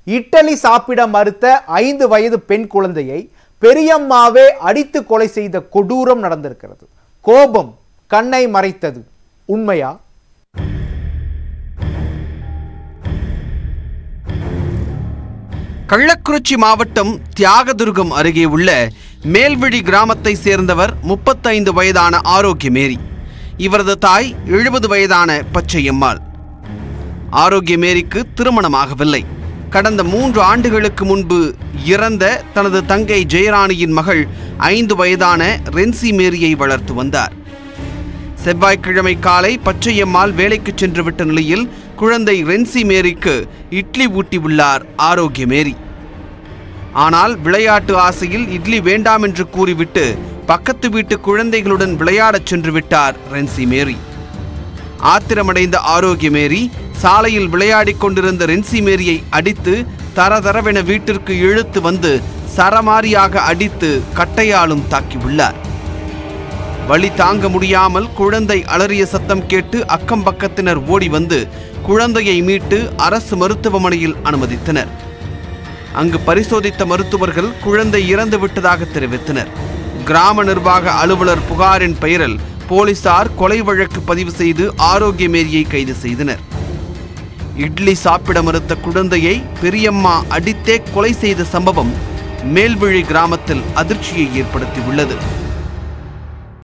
இட்டலி சாப்பிட மறுத்த ஐந்து வயது பெண் குழந்தையை பெரியம்மாவே அடித்து கொலை செய்த கொடூரம் நடந்திருக்கிறது கோபம் கண்ணை மறைத்தது உண்மையா கள்ளக்குறிச்சி மாவட்டம் தியாகதுர்கம் அருகே உள்ள மேல்விழி கிராமத்தை சேர்ந்தவர் முப்பத்தைந்து வயதான ஆரோக்கியமேரி இவரது தாய் எழுபது வயதான பச்சையம்மாள் ஆரோக்கியமேரிக்கு திருமணமாகவில்லை கடந்த மூன்று ஆண்டுகளுக்கு முன்பு இறந்த தனது தங்கை ஜெயராணியின் மகள் ஐந்து வயதான ரென்சி மேரியை வளர்த்து வந்தார் செவ்வாய்க்கிழமை காலை பச்சையம்மாள் வேலைக்கு சென்று விட்ட நிலையில் குழந்தை ரென்சி மேரிக்கு இட்லி ஊட்டியுள்ளார் ஆரோக்கிய மேரி ஆனால் விளையாட்டு ஆசையில் இட்லி வேண்டாம் என்று கூறிவிட்டு பக்கத்து வீட்டு குழந்தைகளுடன் விளையாடச் சென்று விட்டார் ரென்சி மேரி ஆத்திரமடைந்த ஆரோக்கிய மேரி சாலையில் விளையாடிக் கொண்டிருந்த ரென்சி மேரியை அடித்து தரதரவென வீட்டிற்கு இழுத்து வந்து சரமாரியாக அடித்து கட்டையாலும் தாக்கியுள்ளார் வலி தாங்க முடியாமல் குழந்தை அலறிய சத்தம் கேட்டு அக்கம் பக்கத்தினர் ஓடி வந்து குழந்தையை மீட்டு அரசு மருத்துவமனையில் அனுமதித்தனர் அங்கு பரிசோதித்த மருத்துவர்கள் குழந்தை இறந்து விட்டதாக தெரிவித்தனர் கிராம நிர்வாக அலுவலர் புகாரின் பெயரில் போலீசார் கொலை வழக்கு பதிவு செய்து ஆரோக்கிய மேரியை கைது செய்தனர் இட்லி சாப்பிட மறுத்த குழந்தையை பெரியம்மா அடித்தே கொலை செய்த சம்பவம் மேல்விழி கிராமத்தில் அதிர்ச்சியை ஏற்படுத்தியுள்ளது